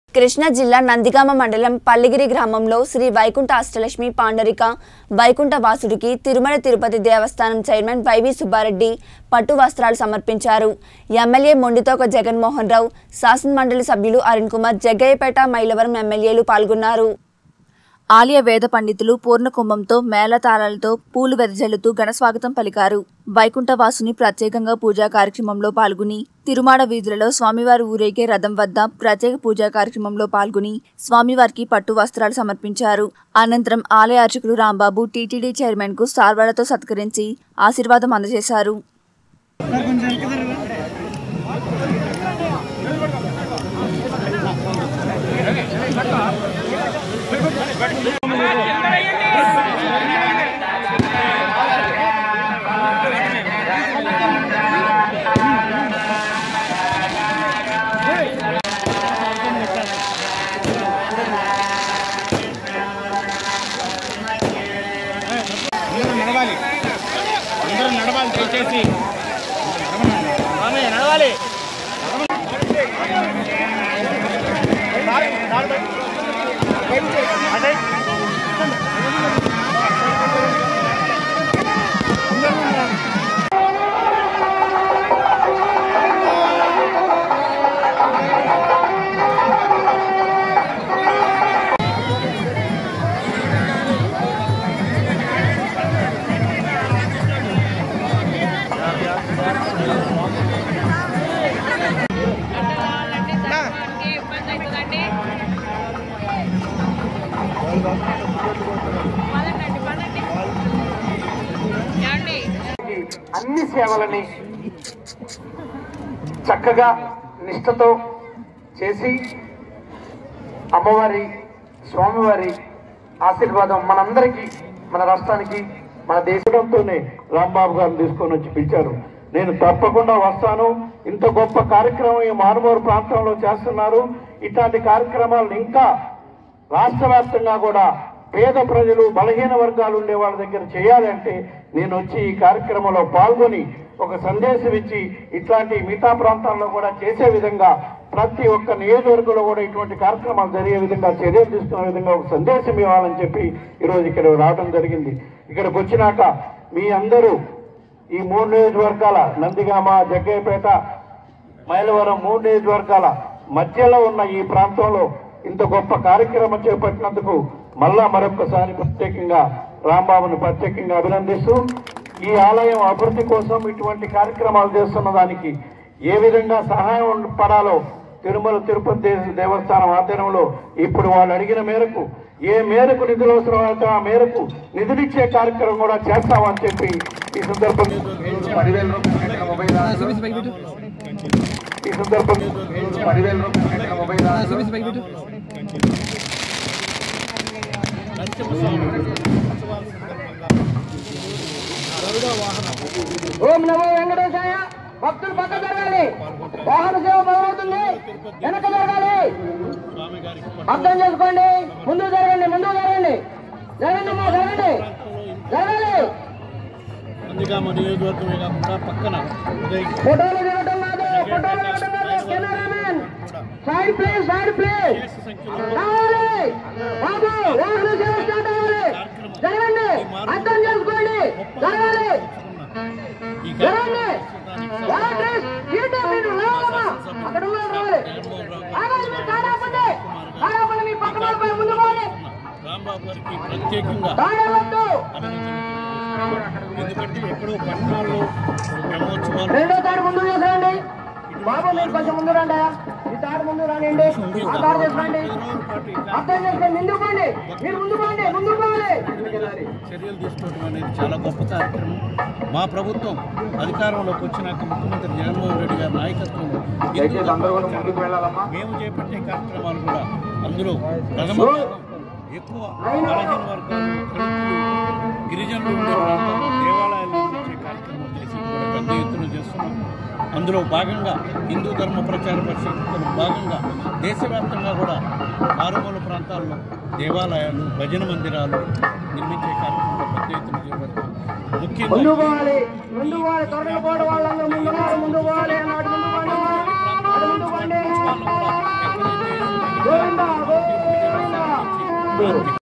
కృష్ణా జిల్లా నందిగామ మండలం పల్లిగిరి గ్రామంలో శ్రీ వైకుంఠ అష్టలక్ష్మి పాండరిక వైకుంఠ వాసుడికి తిరుమల తిరుపతి దేవస్థానం చైర్మన్ వైవి సుబ్బారెడ్డి పట్టు వస్త్రాలు సమర్పించారు ఎమ్మెల్యే మొండితోక జగన్మోహన్ రావు శాసనమండలి సభ్యులు అరుణ్ కుమార్ జగ్గయ్యపేట మైలవరం ఎమ్మెల్యేలు పాల్గొన్నారు ఆలయ వేద పండితులు పూర్ణ కుంభంతో మేళతాళాలతో పూలు వెదజల్లుతూ ఘనస్వాగతం పలికారు వైకుంఠవాసుని ప్రత్యేకంగా పూజా కార్యక్రమంలో పాల్గొని తిరుమాడ వీధులలో స్వామివారి ఊరేగే రథం వద్ద ప్రత్యేక పూజా కార్యక్రమంలో పాల్గొని స్వామివారికి పట్టు వస్త్రాలు సమర్పించారు అనంతరం ఆలయ అర్చకులు రాంబాబు టీటీడీ చైర్మన్ కు సార్వాలతో సత్కరించి ఆశీర్వాదం అందజేశారు అందరూ నడవాలి అందరూ నడవాలి దయచేసి నడవాలి మనకి ఇబ్బంది అవుతుందండి పదండి పదండి ఏమండి అన్ని సేవలని చక్కగా నిష్ఠతో చేసి అమ్మవారి స్వామివారి ఆశీర్వాదం మనందరికీ మన రాష్ట్రానికి మన దేశంతోనే రాంబాబు గారిని తీసుకొని వచ్చి పిలిచారు నేను తప్పకుండా వస్తాను ఇంత గొప్ప కార్యక్రమం ఈ మారుమూరు ప్రాంతంలో చేస్తున్నారు ఇట్లాంటి కార్యక్రమాలను ఇంకా రాష్ట్ర వ్యాప్తంగా కూడా పేద ప్రజలు బలహీన వర్గాలు ఉండే వాళ్ళ దగ్గర చేయాలంటే నేను వచ్చి ఈ కార్యక్రమంలో పాల్గొని ఒక సందేశం ఇచ్చి ఇట్లాంటి మిగతా ప్రాంతాల్లో కూడా చేసే విధంగా ప్రతి ఒక్క నియోజకవర్గంలో కూడా ఇటువంటి కార్యక్రమాలు జరిగే విధంగా చర్యలు తీసుకునే విధంగా ఒక సందేశం ఇవ్వాలని చెప్పి ఈరోజు ఇక్కడ రావడం జరిగింది ఇక్కడికి వచ్చినాక మీ అందరూ ఈ మూడు నియోజకవర్గాల నందిగామ జగ్గయ్యపేట మైలవరం మూడు నియోజకవర్గాల మధ్యలో ఉన్న ఈ ప్రాంతంలో ఇంత గొప్ప కార్యక్రమం చేపట్టినందుకు మళ్ళా మరొకసారి ప్రత్యేకంగా రాంబాబుని ప్రత్యేకంగా అభినందిస్తూ ఈ ఆలయం అభివృద్ధి కోసం ఇటువంటి కార్యక్రమాలు చేస్తున్న దానికి ఏ విధంగా సహాయం పడాలో తిరుమల తిరుపతి దే- దేవస్థానం ఆధ్వర్యంలో ఇప్పుడు వాళ్ళు అడిగిన మేరకు ఏ మేరకు నిధులు అవసరమైతే ఆ మేరకు నిధులిచ్చే కార్యక్రమం కూడా చేస్తామని చెప్పి ఈ సందర్భంగా పదివేల రూపాయల మొబైల్ ఈ సందర్భంగా పదివేల రూపాయల మొబైల్ ఓం నమో వెంకటేశాయ భక్తులు పక్క జరగాలి వాహన సేవ మొదలవుతుంది వెనక జరగాలి అర్థం చేసుకోండి ముందు జరగండి ముందు జరగండి జరగండి అమ్మా జరగండి జరగాలి నందిగామ నియోజకవర్గమే కాకుండా పక్కన ఉదయ్ ఫోటోలు దిగటం కాదు ఫోటోలు దిగటం కాదు cameraman side please side please రావాలి బాబు వాహన సేవ స్టార్ట్ అవ్వాలి జరగండి అర్థం చేసుకోండి జరగాలి ఈ జరగండి వాలంటీర్స్ సీటు మీరు లేవమ్మా అక్కడ ఉన్నారు రావాలి ఆగండి మీరు కాడాపండి కాడాపండి మీ పక్క వాళ్ళపై ముందు పోండి రాంబాబు గారికి ప్రత్యేకంగా కాడవద్దు ఎందుకంటే ఎక్కడో పట్టణాల్లో బ్రహ్మోత్సవాలు రెండో తాడు ముందు చేసేయండి బాబు మీరు కొంచెం ముందు రండి ఈ తాడు ముందు రానియండి ఆ తాడు చేసుకోండి అర్థం చేసుకోండి ముందు పోండి మీరు ముందు పోండి ముందు పోవాలి చర్యలు తీసుకోవడం అనేది చాలా గొప్ప కార్యక్రమం మా ప్రభుత్వం అధికారంలోకి వచ్చినాక ముఖ్యమంత్రి జగన్మోహన్ రెడ్డి గారి నాయకత్వంలో హిందూ మేము చేపట్టే కార్యక్రమాలు కూడా అందులో ప్రథమ భాగం ఎక్కువ బలహీన వర్గాలు దళితులు, గిరిజనులు ఉండే ప్రాంతాల్లో దేవాలయాలు నిర్మించే కార్యక్రమం చేసి కూడా పెద్ద ఎత్తున చేస్తున్నాం అందులో భాగంగా హిందూ ధర్మ ప్రచార పరిషత్తులో భాగంగా దేశవ్యాప్తంగా కూడా మారుమూల ప్రాంతాల్లో దేవాలయాలు భజన మందిరాలు నిర్మించే కార్యక్రమంలో పెద్ద ఎత్తున చేపడతాం ముందు ముఖ్యంగా పోవాలి ముందు పోవాలి త్వరగా పోవడం వాళ్ళందరూ ముందు పోవాలి ముందు పోవాలి అన్నాడు ముందు పోండి అటు ముందు పోండి వాళ్ళు కూడా ఎక్కడైతే ఈ గోవిందా, దేవస్థానం నుంచి